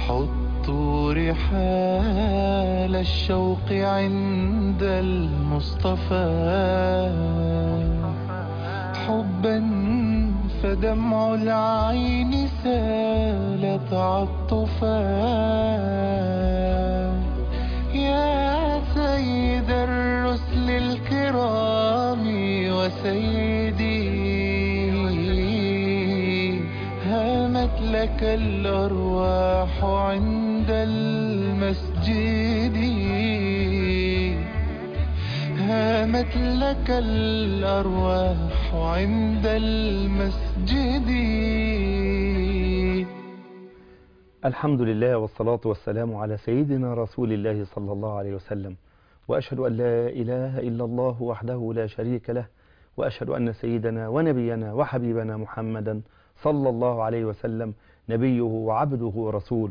حطوا رحال الشوق عند المصطفى حبا فدمع العين سال تعطفا يا سيد الرسل الكرام وسيدي هامت لك الأرواح عند المسجد هامت لك الأرواح عند المسجد الحمد لله والصلاة والسلام على سيدنا رسول الله صلى الله عليه وسلم وأشهد أن لا إله إلا الله وحده لا شريك له وأشهد أن سيدنا ونبينا وحبيبنا محمدا صلى الله عليه وسلم نبيه وعبده ورسوله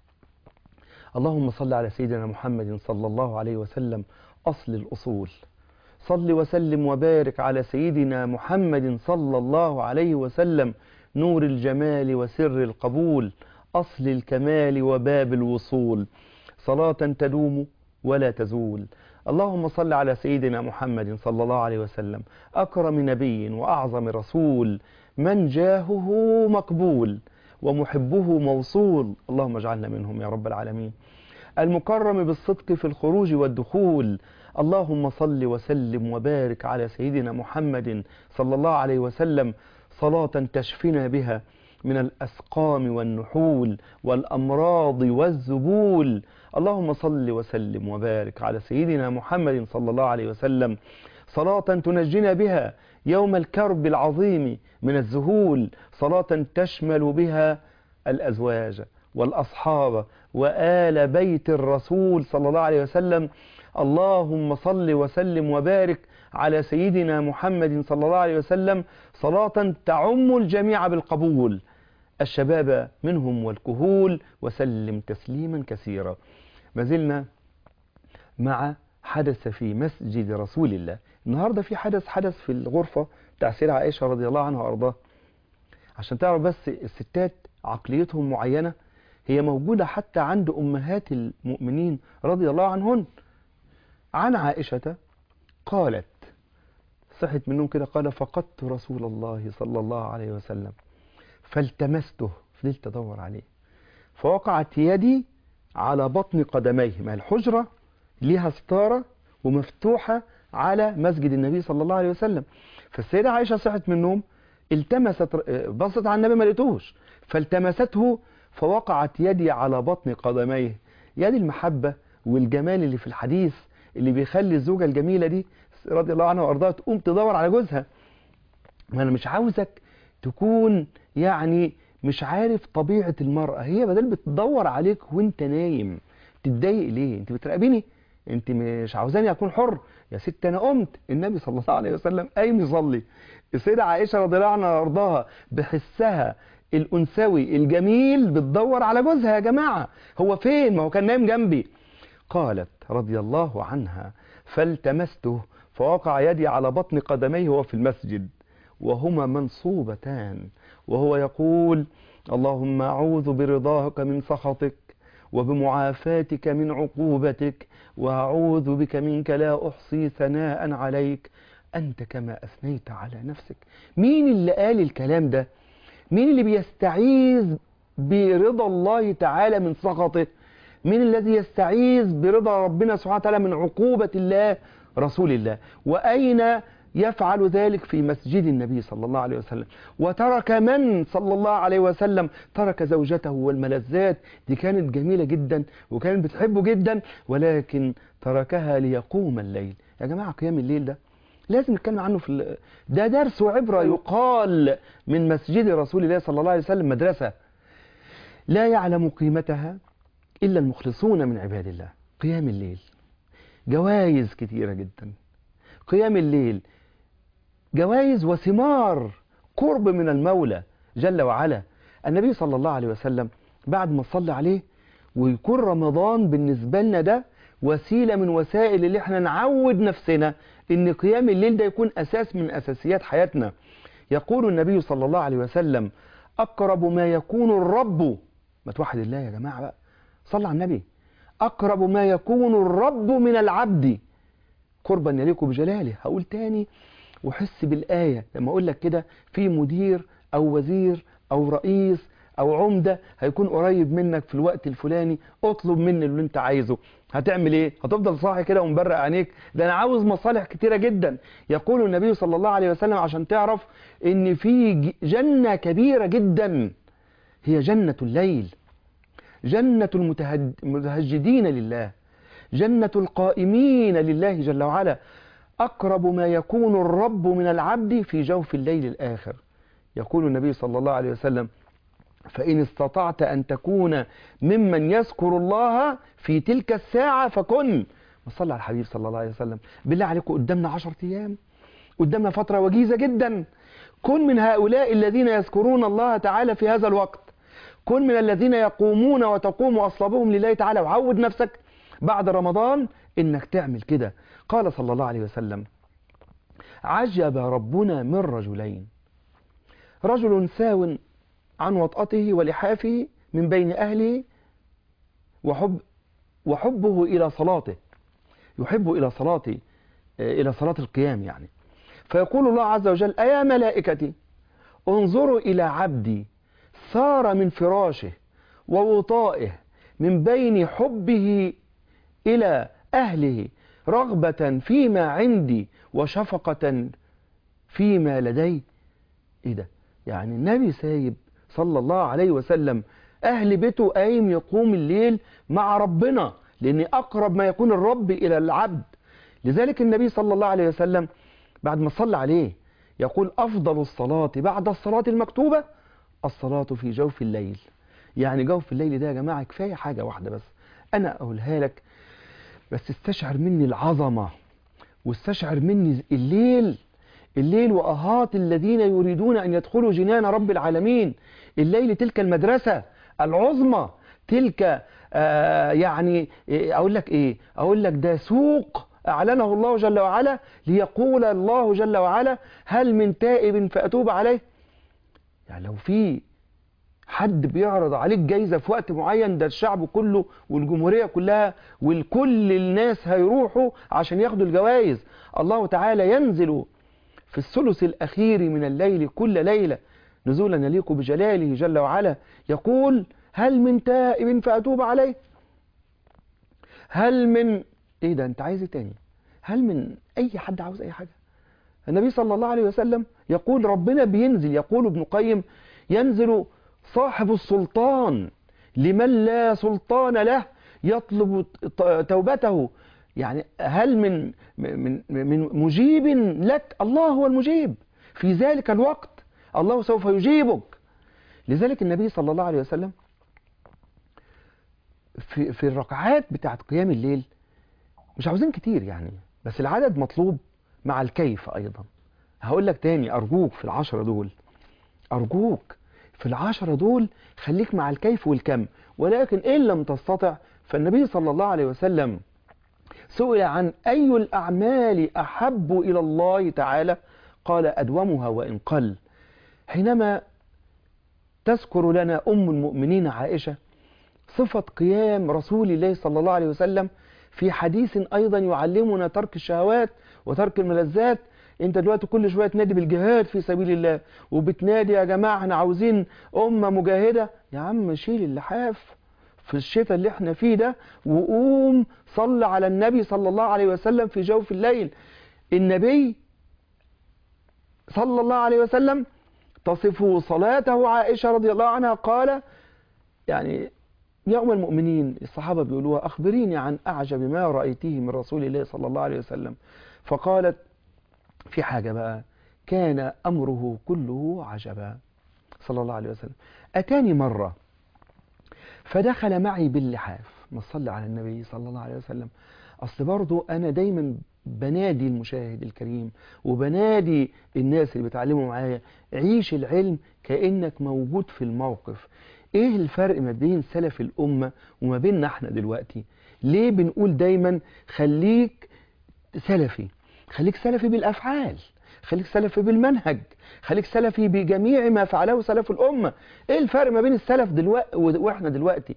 اللهم صل على سيدنا محمد صلى الله عليه وسلم أصل الأصول صل وسلم وبارك على سيدنا محمد صلى الله عليه وسلم نور الجمال وسر القبول أصل الكمال وباب الوصول صلاة تدوم ولا تزول اللهم صل على سيدنا محمد صلى الله عليه وسلم أكرم نبي وأعظم رسول من جاهه مقبول ومحبه موصول اللهم اجعلنا منهم يا رب العالمين المكرم بالصدق في الخروج والدخول اللهم صل وسلم وبارك على سيدنا محمد صلى الله عليه وسلم صلاة تشفنا بها من الأسقام والنحول والأمراض والذبول اللهم صل وسلم وبارك على سيدنا محمد صلى الله عليه وسلم صلاة تنجينا بها يوم الكرب العظيم من الذهول صلاة تشمل بها الأزواج والأصحاب وآل بيت الرسول صلى الله عليه وسلم اللهم صل وسلم وبارك على سيدنا محمد صلى الله عليه وسلم صلاة تعم الجميع بالقبول الشباب منهم والكهول وسلم تسليما كثيرا ما زلنا مع حدث في مسجد رسول الله النهاردة في حدث حدث في الغرفة بتاع سيدة عائشة رضي الله عنها وأرضاها عشان تعرف بس الستات عقليتهم معينة هي موجودة حتى عند أمهات المؤمنين رضي الله عنهن عن عائشة قالت صحت منهم كده قال فقدت رسول الله صلى الله عليه وسلم فالتمسته فضلت ادور عليه فوقعت يدي على بطن قدميه ما الحجرة ليها ستارة ومفتوحة على مسجد النبي صلى الله عليه وسلم فالسيدة عائشة صحت من النوم التمست بصت على النبي ما لقيتوش فالتمسته فوقعت يدي على بطن قدميه يد المحبة والجمال اللي في الحديث اللي بيخلي الزوجة الجميلة دي رضي الله عنها وارضاها تقوم تدور على جوزها ما انا مش عاوزك تكون يعني مش عارف طبيعة المرأة هي بدل بتدور عليك وانت نايم تتضايق ليه انت بتراقبيني انت مش عاوزاني اكون حر يا ست انا قمت النبي صلى الله عليه وسلم قايم يصلي السيدة عائشة رضي الله عنها وارضاها بحسها الانثوي الجميل بتدور على جوزها يا جماعة هو فين ما هو كان نايم جنبي قالت رضي الله عنها فالتمسته فوقع يدي على بطن قدميه وهو في المسجد وهما منصوبتان وهو يقول اللهم أعوذ برضاك من سخطك وبمعافاتك من عقوبتك وأعوذ بك منك لا أحصي ثناء عليك أنت كما أثنيت على نفسك مين اللي قال الكلام ده مين اللي بيستعيذ برضا الله تعالى من سخطه مين الذي يستعيذ برضا ربنا سبحانه وتعالى من عقوبة الله رسول الله وأين يفعل ذلك في مسجد النبي صلى الله عليه وسلم وترك من صلى الله عليه وسلم ترك زوجته والملذات دي كانت جميلة جدا وكانت بتحبه جدا ولكن تركها ليقوم الليل يا جماعة قيام الليل ده لازم نتكلم عنه في ال... ده درس وعبرة يقال من مسجد رسول الله صلى الله عليه وسلم مدرسة لا يعلم قيمتها إلا المخلصون من عباد الله قيام الليل جوائز كثيرة جدا قيام الليل جوائز وثمار قرب من المولى جل وعلا النبي صلى الله عليه وسلم بعد ما صلى عليه ويكون رمضان بالنسبة لنا ده وسيلة من وسائل اللي احنا نعود نفسنا ان قيام الليل ده يكون اساس من اساسيات حياتنا يقول النبي صلى الله عليه وسلم اقرب ما يكون الرب ما توحد الله يا جماعة بقى صلى على النبي أقرب ما يكون الرب من العبد قربا يليق بجلاله هقول تاني وحس بالآية لما أقول لك كده في مدير أو وزير أو رئيس أو عمدة هيكون قريب منك في الوقت الفلاني اطلب مني اللي انت عايزه هتعمل ايه هتفضل صاحي كده ومبرق عينيك ده انا عاوز مصالح كتيرة جدا يقول النبي صلى الله عليه وسلم عشان تعرف ان في ج- جنة كبيرة جدا هي جنة الليل جنة المتهد- المتهجدين لله جنة القائمين لله جل وعلا أقرب ما يكون الرب من العبد في جوف الليل الآخر يقول النبي صلى الله عليه وسلم فإن استطعت أن تكون ممن يذكر الله في تلك الساعة فكن وصلى على الحبيب صلى الله عليه وسلم بالله عليكم قدامنا عشر أيام قدامنا فترة وجيزة جدا كن من هؤلاء الذين يذكرون الله تعالى في هذا الوقت كن من الذين يقومون وتقوم أصلابهم لله تعالى وعود نفسك بعد رمضان إنك تعمل كده قال صلى الله عليه وسلم عجب ربنا من رجلين رجل ساو عن وطأته ولحافه من بين أهله وحب وحبه إلى صلاته يحب إلى صلاته آه، إلى صلاة القيام يعني فيقول الله عز وجل أيا ملائكتي انظروا إلى عبدي سار من فراشه ووطائه من بين حبه إلى أهله رغبة فيما عندي وشفقة فيما لدي إيه ده يعني النبي سايب صلى الله عليه وسلم أهل بيته قايم يقوم الليل مع ربنا لأن أقرب ما يكون الرب إلى العبد لذلك النبي صلى الله عليه وسلم بعد ما صلى عليه يقول أفضل الصلاة بعد الصلاة المكتوبة الصلاة في جوف الليل يعني جوف الليل ده يا جماعة كفاية حاجة واحدة بس أنا أقولها لك بس استشعر مني العظمة واستشعر مني الليل الليل وأهات الذين يريدون أن يدخلوا جنان رب العالمين الليل تلك المدرسة العظمى تلك آه يعني إيه أقول لك إيه أقول لك ده سوق أعلنه الله جل وعلا ليقول الله جل وعلا هل من تائب فأتوب عليه يعني لو في حد بيعرض عليك جايزة في وقت معين ده الشعب كله والجمهورية كلها والكل الناس هيروحوا عشان ياخدوا الجوائز الله تعالى ينزل في الثلث الأخير من الليل كل ليلة نزولا يليق بجلاله جل وعلا يقول هل من تائب فأتوب عليه هل من ايه ده انت عايز ايه تاني هل من اي حد عاوز اي حاجة النبي صلى الله عليه وسلم يقول ربنا بينزل يقول ابن قيم ينزل صاحب السلطان لمن لا سلطان له يطلب توبته يعني هل من من من مجيب لك الله هو المجيب في ذلك الوقت الله سوف يجيبك لذلك النبي صلى الله عليه وسلم في في الركعات بتاعت قيام الليل مش عاوزين كتير يعني بس العدد مطلوب مع الكيف ايضا هقول لك تاني ارجوك في العشرة دول ارجوك في العشرة دول خليك مع الكيف والكم ولكن إن لم تستطع فالنبي صلى الله عليه وسلم سئل عن أي الأعمال أحب إلى الله تعالى قال أدومها وإن قل حينما تذكر لنا أم المؤمنين عائشة صفة قيام رسول الله صلى الله عليه وسلم في حديث أيضا يعلمنا ترك الشهوات وترك الملذات انت دلوقتي كل شويه تنادي بالجهاد في سبيل الله وبتنادي يا جماعه احنا عاوزين امه مجاهده يا عم شيل اللحاف في الشتاء اللي احنا فيه ده وقوم صل على النبي صلى الله عليه وسلم في جوف الليل النبي صلى الله عليه وسلم تصف صلاته عائشه رضي الله عنها قال يعني يوم المؤمنين الصحابه بيقولوها اخبريني عن اعجب ما رايته من رسول الله صلى الله عليه وسلم فقالت في حاجة بقى كان أمره كله عجبا صلى الله عليه وسلم أتاني مرة فدخل معي باللحاف ما صلى على النبي صلى الله عليه وسلم أصل برضو أنا دايما بنادي المشاهد الكريم وبنادي الناس اللي بتعلموا معايا عيش العلم كأنك موجود في الموقف ايه الفرق ما بين سلف الأمة وما بيننا احنا دلوقتي ليه بنقول دايما خليك سلفي خليك سلفي بالأفعال خليك سلفي بالمنهج خليك سلفي بجميع ما فعله سلف الأمة ايه الفرق ما بين السلف دلوقتي واحنا دلوقتي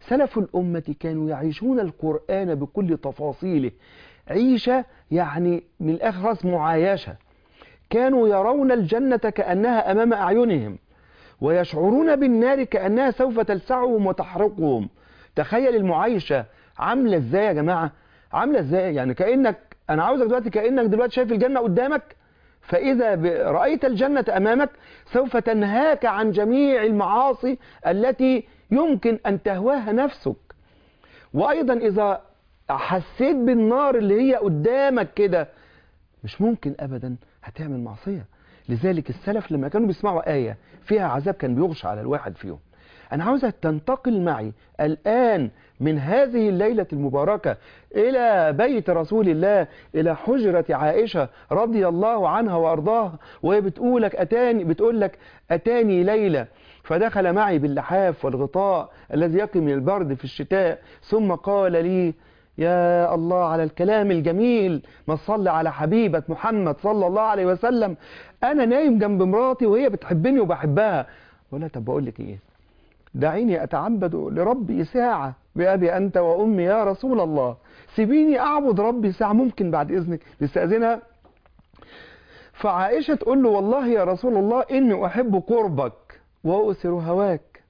سلف الأمة كانوا يعيشون القرآن بكل تفاصيله عيشة يعني من الآخر راس معايشة كانوا يرون الجنة كأنها أمام أعينهم ويشعرون بالنار كأنها سوف تلسعهم وتحرقهم تخيل المعايشة عاملة ازاي يا جماعة عاملة ازاي يعني كأنك أنا عاوزك دلوقتي كأنك دلوقتي شايف الجنة قدامك فإذا ب- رأيت الجنة أمامك سوف تنهاك عن جميع المعاصي التي يمكن أن تهواها نفسك وأيضا إذا حسيت بالنار اللي هي قدامك كده مش ممكن أبدا هتعمل معصية لذلك السلف لما كانوا بيسمعوا آية فيها عذاب كان بيغشى على الواحد فيهم أنا عاوزك تنتقل معي الآن من هذه الليلة المباركة إلى بيت رسول الله إلى حجرة عائشة رضي الله عنها وأرضاها وهي بتقولك أتاني بتقول لك أتاني ليلة فدخل معي باللحاف والغطاء الذي يقي من البرد في الشتاء ثم قال لي يا الله على الكلام الجميل ما تصلي على حبيبة محمد صلى الله عليه وسلم أنا نايم جنب مراتي وهي بتحبني وبحبها ولا طب بقول لك إيه دعيني أتعبد لربي ساعة بأبي أنت وأمي يا رسول الله سيبيني أعبد ربي ساعة ممكن بعد إذنك نستأذنها فعائشة تقول له والله يا رسول الله إني أحب قربك وأؤثر هواك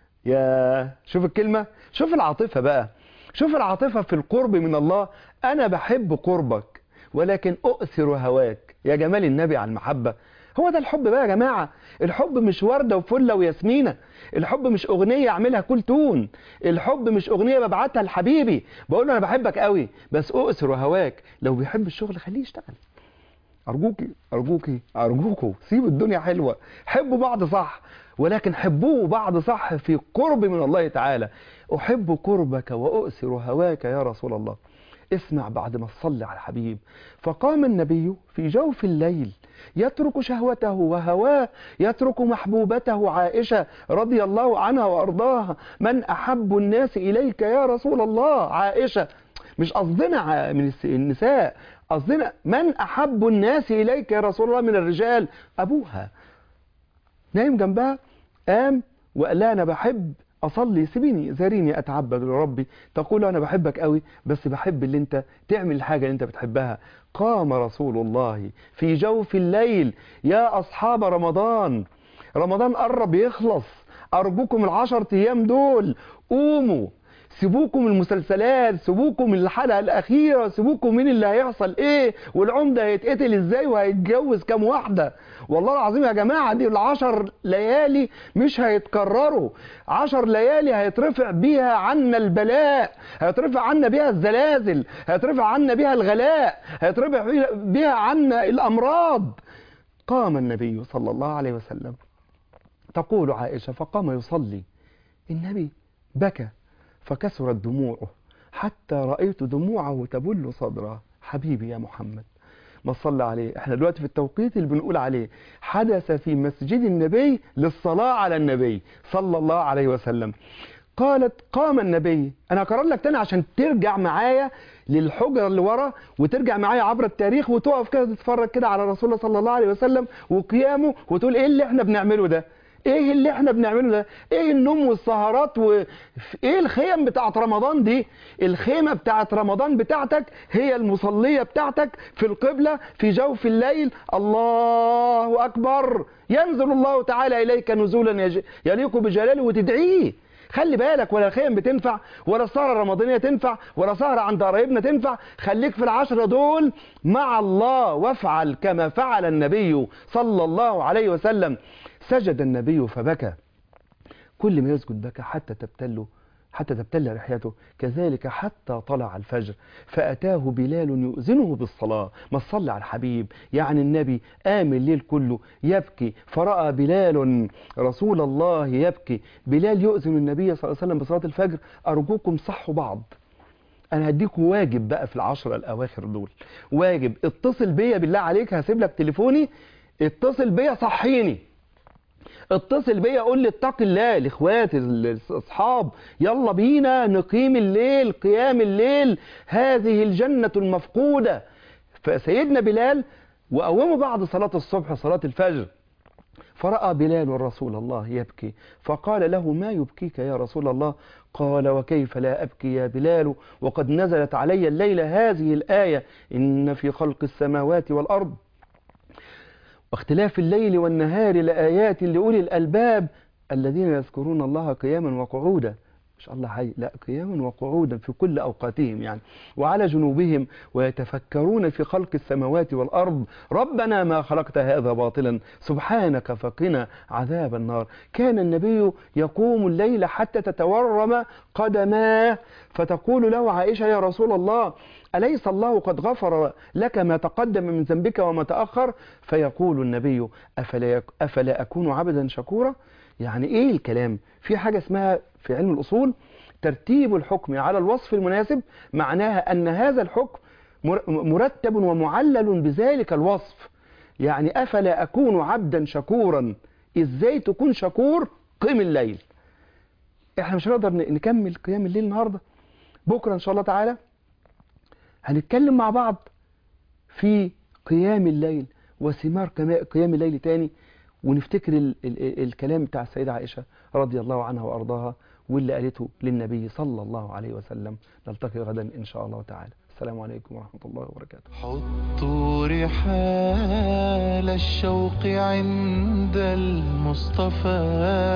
يا شوف الكلمة شوف العاطفة بقى شوف العاطفة في القرب من الله أنا بحب قربك ولكن أؤثر هواك يا جمال النبي على المحبة هو ده الحب بقى يا جماعة الحب مش وردة وفلة وياسمينة الحب مش أغنية أعملها كل تون الحب مش أغنية ببعتها لحبيبي بقول له أنا بحبك قوي بس أؤثر هواك لو بيحب الشغل خليه يشتغل أرجوكي أرجوكي أرجوكوا سيبوا الدنيا حلوة حبوا بعض صح ولكن حبوه بعض صح في قرب من الله تعالى أحب قربك وأؤثر هواك يا رسول الله اسمع بعد ما تصلي على الحبيب فقام النبي في جوف الليل يترك شهوته وهواه يترك محبوبته عائشة رضي الله عنها وأرضاها من أحب الناس إليك يا رسول الله عائشة مش قصدنا ع- من الس- النساء قصدنا من أحب الناس إليك يا رسول الله من الرجال أبوها نايم جنبها قام وقال لها أنا بحب أصلي سيبيني زاريني أتعبد لربي تقول له أنا بحبك قوي بس بحب اللي أنت تعمل الحاجة اللي أنت بتحبها قام رسول الله في جوف الليل يا أصحاب رمضان رمضان قرب يخلص أرجوكم العشر أيام دول قوموا سيبوكم المسلسلات سيبوكم الحلقة الأخيرة سيبوكم مين اللي هيحصل إيه والعمدة هيتقتل إزاي وهيتجوز كام واحدة والله العظيم يا جماعة دي العشر ليالي مش هيتكرروا عشر ليالي هيترفع بيها عنا البلاء هيترفع عنا بيها الزلازل هيترفع عنا بيها الغلاء هيترفع بيها عنا الأمراض قام النبي صلى الله عليه وسلم تقول عائشة فقام يصلي النبي بكى فكسرت دموعه حتى رأيت دموعه تبل صدره حبيبي يا محمد ما صلى عليه احنا دلوقتي في التوقيت اللي بنقول عليه حدث في مسجد النبي للصلاة على النبي صلى الله عليه وسلم قالت قام النبي انا هكرر لك تاني عشان ترجع معايا للحجرة اللي ورا وترجع معايا عبر التاريخ وتقف كده تتفرج كده على رسول الله صلى الله عليه وسلم وقيامه وتقول ايه اللي احنا بنعمله ده ايه اللي احنا بنعمله ده ايه النوم والسهرات وايه الخيم بتاعت رمضان دي الخيمة بتاعت رمضان بتاعتك هي المصلية بتاعتك في القبلة في جوف الليل الله اكبر ينزل الله تعالى اليك نزولا يج- يليق بجلاله وتدعيه خلي بالك ولا الخيم بتنفع ولا السهرة الرمضانية تنفع ولا سهرة عند قرايبنا تنفع خليك في العشرة دول مع الله وافعل كما فعل النبي صلى الله عليه وسلم سجد النبي فبكى كل ما يسجد بكى حتى تبتله حتى تبتل لحيته كذلك حتى طلع الفجر فأتاه بلال يؤذنه بالصلاة ما صلى على الحبيب يعني النبي قام الليل كله يبكي فرأى بلال رسول الله يبكي بلال يؤذن النبي صلى الله عليه وسلم بصلاة الفجر أرجوكم صحوا بعض انا هديكم واجب بقى في العشرة الاواخر دول واجب اتصل بيا بالله عليك هسيب لك تليفوني اتصل بيا صحيني اتصل بيا قول لي اتق الله لاخواتي الاصحاب يلا بينا نقيم الليل قيام الليل هذه الجنة المفقودة فسيدنا بلال وقوموا بعد صلاة الصبح صلاة الفجر فرأى بلال رسول الله يبكي فقال له ما يبكيك يا رسول الله قال وكيف لا أبكي يا بلال وقد نزلت علي الليلة هذه الآية إن في خلق السماوات والأرض واختلاف الليل والنهار لآيات لأولي الألباب الذين يذكرون الله قياما وقعودا مش الله حي لا قياما وقعودا في كل أوقاتهم يعني وعلى جنوبهم ويتفكرون في خلق السماوات والأرض ربنا ما خلقت هذا باطلا سبحانك فقنا عذاب النار كان النبي يقوم الليل حتى تتورم قدماه فتقول له عائشة يا رسول الله أليس الله قد غفر لك ما تقدم من ذنبك وما تأخر فيقول النبي أفلا, يك أفلا أكون عبدا شكورا يعني إيه الكلام في حاجة اسمها في علم الأصول ترتيب الحكم على الوصف المناسب معناها أن هذا الحكم مرتب ومعلل بذلك الوصف يعني أفلا أكون عبدا شكورا إزاي تكون شكور قم الليل احنا مش هنقدر نكمل قيام الليل النهاردة بكرة إن شاء الله تعالى هنتكلم مع بعض في قيام الليل وثمار قيام الليل تاني ونفتكر ال ال الكلام بتاع السيدة عائشة رضي الله عنها وأرضاها واللي قالته للنبي صلى الله عليه وسلم نلتقي غدا إن شاء الله تعالى السلام عليكم ورحمة الله وبركاته حطوا رحال الشوق عند المصطفى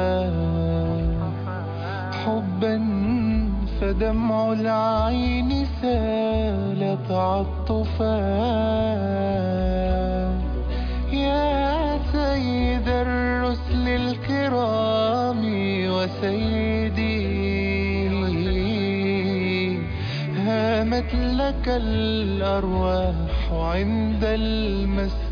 حبا فدمع العين سال تعطفا يا سيد الرسل الكرام وسيدي هامت لك الأرواح عند المسجد